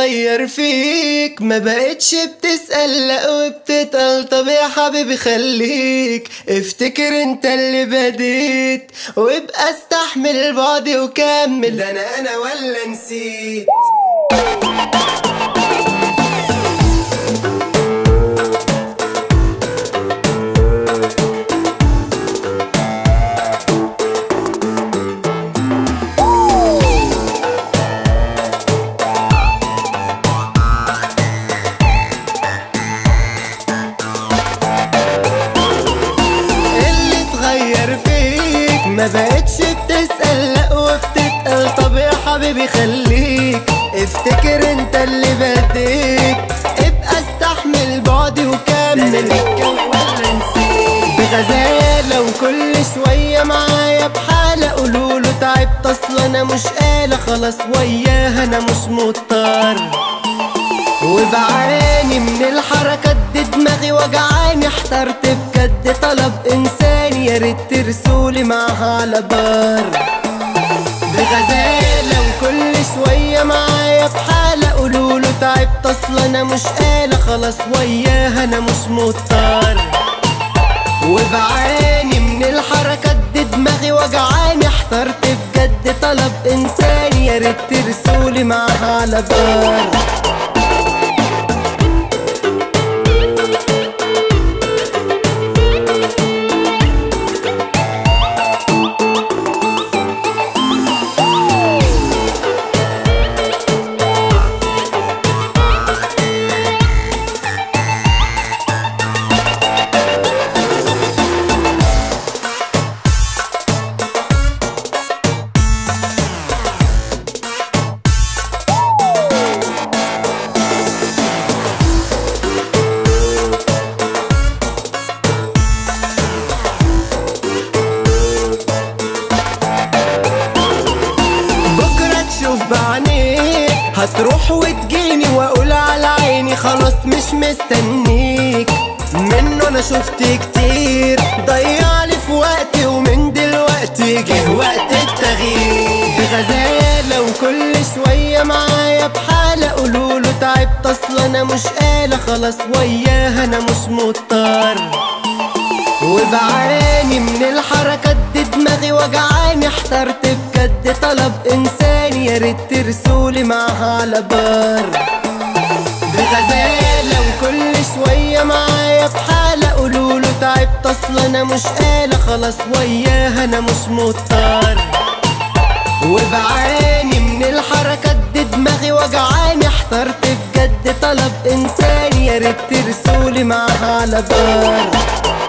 اتغير فيك ما بقتش بتسأل لا وبتتقل طب يا حبيبي خليك افتكر انت اللي بديت وابقى استحمل بعدي وكمل ده انا انا ولا نسيت اللي اتغير فيك ما بقتش بتسأل لا وبتتقل طب يا حبيبي خليك افتكر انت اللي بديت ابقى استحمل بعدي وكمل ولا نسيت بغزالة وكل شوية معايا بحالة قولوله تعبت اصلا انا مش قالة خلاص وياها انا مش مضطر وبعاني من الحركات دي دماغي وجعاني احترت بجد طلب انساني يا ريت ترسولي معاها على بار بغزالة وكل شوية معايا بحالة قولوله تعبت اصلا انا مش قالة خلاص وياها انا مش مضطر وبعاني من الحركات دي دماغي وجعاني احترت بجد طلب انساني يا ريت ترسولي معاها على بار بكرة تشوف بعينيك هتروح وتجيني واقول على عيني خلاص مش مستنيك منه انا شفت كتير ضيعلي في وقتي ومن دلوقتي جه وقت التغيير بغزالة وكل شوية معايا بحالة قولوله تعبت اصلا انا مش قالة خلاص وياها انا مش مضطر وبعاني من الحركات دي دماغي وجعاني احترت بجد طلب انساني يا ريت ترسولي معاها على بار بغزالة وكل شوية معايا بحالة قولوله تعبت اصلا انا مش قالة خلاص وياها انا مش مضطر وبعاني من الحركات دي دماغي وجعاني احترت بجد طلب انساني يا ريت ترسولي معاها على بار